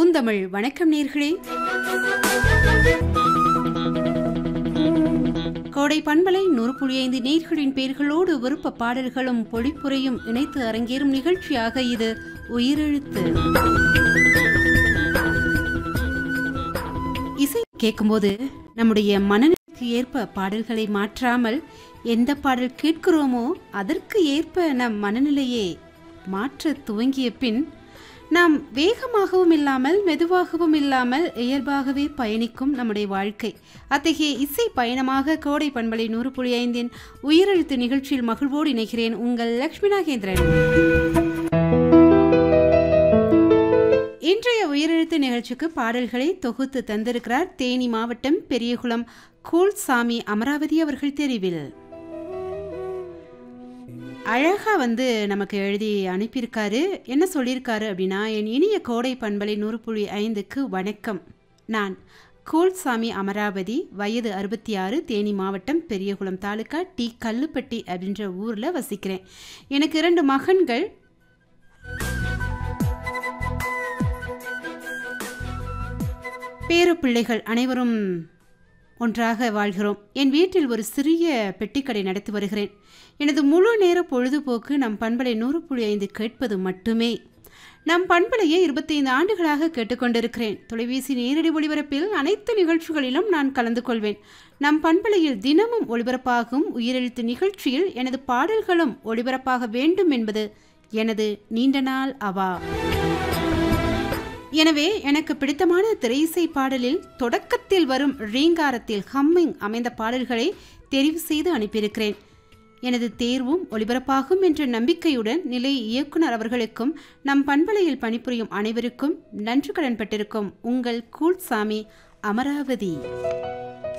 பூந்தமிழ் வணக்கம் நேர்களே கோடை பண்பலை நூறு புள்ளி ஐந்து நேர்களின் பெயர்களோடு விருப்ப பாடல்களும் பொழிப்புரையும் இணைத்து அரங்கேறும் நிகழ்ச்சியாக இது உயிரெழுத்து இசை கேட்கும்போது நம்முடைய மனநிலைக்கு ஏற்ப பாடல்களை மாற்றாமல் எந்த பாடல் கேட்கிறோமோ அதற்கு ஏற்ப நம் மனநிலையை மாற்ற துவங்கிய பின் நாம் வேகமாகவும் இல்லாமல் மெதுவாகவும் இல்லாமல் இயல்பாகவே பயணிக்கும் நம்முடைய வாழ்க்கை அத்தகைய இசை பயணமாக கோடை பண்பலை நூறு புள்ளி ஐந்தின் உயிரெழுத்து நிகழ்ச்சியில் மகிழ்வோடு இணைகிறேன் உங்கள் லக்ஷ்மி நாகேந்திரன் இன்றைய உயிரெழுத்து நிகழ்ச்சிக்கு பாடல்களை தொகுத்து தந்திருக்கிறார் தேனி மாவட்டம் பெரியகுளம் கூல்சாமி அமராவதி அவர்கள் தெரிவில் அழகா வந்து நமக்கு எழுதி அனுப்பியிருக்காரு என்ன சொல்லியிருக்காரு அப்படின்னா என் இனிய கோடை பண்பலை நூறு புள்ளி ஐந்துக்கு வணக்கம் நான் கோல்சாமி அமராவதி வயது அறுபத்தி ஆறு தேனி மாவட்டம் பெரியகுளம் தாலுக்கா டி கல்லுப்பட்டி அப்படின்ற ஊரில் வசிக்கிறேன் எனக்கு இரண்டு மகன்கள் பேரப்பிள்ளைகள் அனைவரும் ஒன்றாக வாழ்கிறோம் என் வீட்டில் ஒரு சிறிய பெட்டிக்கடை நடத்தி வருகிறேன் எனது முழு நேர பொழுதுபோக்கு நம் பண்பலை நூறு புள்ளி ஐந்து கேட்பது மட்டுமே நம் பண்பலையை இருபத்தைந்து ஆண்டுகளாக கேட்டுக்கொண்டிருக்கிறேன் தொலைபேசி நேரடி ஒளிபரப்பில் அனைத்து நிகழ்ச்சிகளிலும் நான் கலந்து கொள்வேன் நம் பண்பலையில் தினமும் ஒளிபரப்பாகும் உயிரெழுத்து நிகழ்ச்சியில் எனது பாடல்களும் ஒளிபரப்பாக வேண்டும் என்பது எனது நீண்ட நாள் அவா எனவே எனக்கு பிடித்தமான திரையிசை பாடலில் தொடக்கத்தில் வரும் ரீங்காரத்தில் ஹம்மிங் அமைந்த பாடல்களை தெரிவு செய்து அனுப்பியிருக்கிறேன் எனது தேர்வும் ஒளிபரப்பாகும் என்ற நம்பிக்கையுடன் நிலை இயக்குனர் அவர்களுக்கும் நம் பண்பலையில் பணிபுரியும் அனைவருக்கும் நன்றி கடன் பட்டிருக்கும் உங்கள் கூல்சாமி அமராவதி